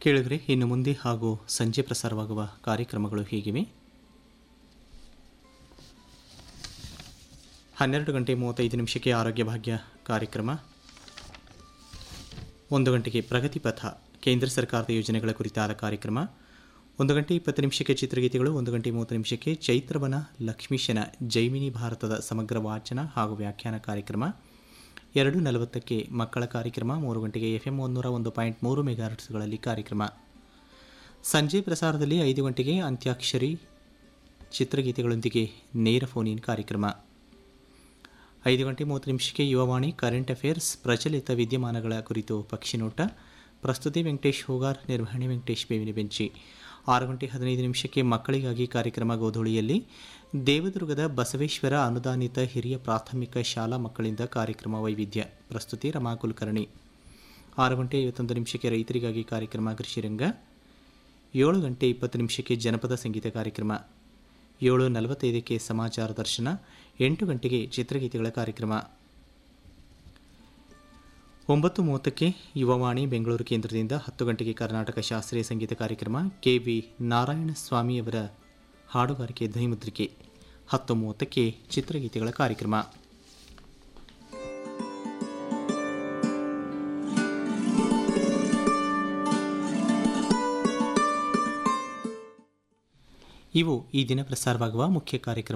ಕೇಳಿದ್ರೆ ಇನ್ನು ಮುಂದೆ ಹಾಗೂ ಸಂಜೆ ಪ್ರಸಾರವಾಗುವ ಕಾರ್ಯಕ್ರಮಗಳು ಹೀಗಿವೆ ಹನ್ನೆರಡು ಗಂಟೆ ಮೂವತ್ತೈದು ನಿಮಿಷಕ್ಕೆ ಆರೋಗ್ಯ ಭಾಗ್ಯ ಕಾರ್ಯಕ್ರಮ ಒಂದು ಗಂಟೆಗೆ ಪ್ರಗತಿ ಪಥ ಕೇಂದ್ರ ಸರ್ಕಾರದ ಯೋಜನೆಗಳ ಕುರಿತಾದ ಕಾರ್ಯಕ್ರಮ ಒಂದು ಗಂಟೆ ಇಪ್ಪತ್ತು ನಿಮಿಷಕ್ಕೆ ಚಿತ್ರಗೀತೆಗಳು ಒಂದು ಗಂಟೆ ಮೂವತ್ತು ನಿಮಿಷಕ್ಕೆ ಚೈತ್ರವನ ಲಕ್ಷ್ಮೀಶನ ಜೈಮಿನಿ ಭಾರತದ ಸಮಗ್ರ ವಾಚನ ಹಾಗೂ ವ್ಯಾಖ್ಯಾನ ಕಾರ್ಯಕ್ರಮ ಎರಡು ನಲವತ್ತಕ್ಕೆ ಮಕ್ಕಳ ಕಾರ್ಯಕ್ರಮ ಮೂರು ಗಂಟೆಗೆ ಎಫ್ ಎಂ ಒಂದೂರ ಒಂದು ಪಾಯಿಂಟ್ ಮೂರು ಮೆಗಾಹರ್ಟ್ಸ್ಗಳಲ್ಲಿ ಕಾರ್ಯಕ್ರಮ ಸಂಜೆ ಪ್ರಸಾರದಲ್ಲಿ ಐದು ಗಂಟೆಗೆ ಅಂತ್ಯಾಕ್ಷರಿ ಚಿತ್ರಗೀತೆಗಳೊಂದಿಗೆ ನೇರ ಫೋನ್ ಇನ್ ಕಾರ್ಯಕ್ರಮ ಐದು ಗಂಟೆ ಮೂವತ್ತು ನಿಮಿಷಕ್ಕೆ ಯುವವಾಣಿ ಕರೆಂಟ್ ಅಫೇರ್ಸ್ ಪ್ರಚಲಿತ ವಿದ್ಯಮಾನಗಳ ಕುರಿತು ಪಕ್ಷಿನೋಟ ಪ್ರಸ್ತುತಿ ವೆಂಕಟೇಶ್ ಹೋಗಾರ್ ನಿರ್ವಹಣೆ ವೆಂಕಟೇಶ್ ಬೇವಿನ ಬೆಂಚಿ ಆರು ಗಂಟೆ ಹದಿನೈದು ನಿಮಿಷಕ್ಕೆ ಮಕ್ಕಳಿಗಾಗಿ ಕಾರ್ಯಕ್ರಮ ಗೋಧೂಳಿಯಲ್ಲಿ ದೇವದುರ್ಗದ ಬಸವೇಶ್ವರ ಅನುದಾನಿತ ಹಿರಿಯ ಪ್ರಾಥಮಿಕ ಶಾಲಾ ಮಕ್ಕಳಿಂದ ಕಾರ್ಯಕ್ರಮ ವೈವಿಧ್ಯ ಪ್ರಸ್ತುತಿ ರಮಾ ಕುಲಕರ್ಣಿ ಆರು ಗಂಟೆ ಐವತ್ತೊಂದು ನಿಮಿಷಕ್ಕೆ ರೈತರಿಗಾಗಿ ಕಾರ್ಯಕ್ರಮ ಕೃಷಿರಂಗ ಏಳು ಗಂಟೆ ಇಪ್ಪತ್ತು ನಿಮಿಷಕ್ಕೆ ಜನಪದ ಸಂಗೀತ ಕಾರ್ಯಕ್ರಮ ಏಳು ನಲವತ್ತೈದಕ್ಕೆ ಸಮಾಚಾರ ದರ್ಶನ ಎಂಟು ಗಂಟೆಗೆ ಚಿತ್ರಗೀತೆಗಳ ಕಾರ್ಯಕ್ರಮ ಒಂಬತ್ತು ಮೂವತ್ತಕ್ಕೆ ಯುವವಾಣಿ ಬೆಂಗಳೂರು ಕೇಂದ್ರದಿಂದ ಹತ್ತು ಗಂಟೆಗೆ ಕರ್ನಾಟಕ ಶಾಸ್ತ್ರೀಯ ಸಂಗೀತ ಕಾರ್ಯಕ್ರಮ ಕೆ ವಿ ನಾರಾಯಣಸ್ವಾಮಿಯವರ ಹಾಡುಗಾರಿಕೆ ಧ್ವನಿಮುದ್ರಿಕೆ ಹತ್ತು ಮೂವತ್ತಕ್ಕೆ ಚಿತ್ರಗೀತೆಗಳ ಕಾರ್ಯಕ್ರಮ ಇವು ಈ ದಿನ ಪ್ರಸಾರವಾಗುವ ಮುಖ್ಯ ಕಾರ್ಯಕ್ರಮ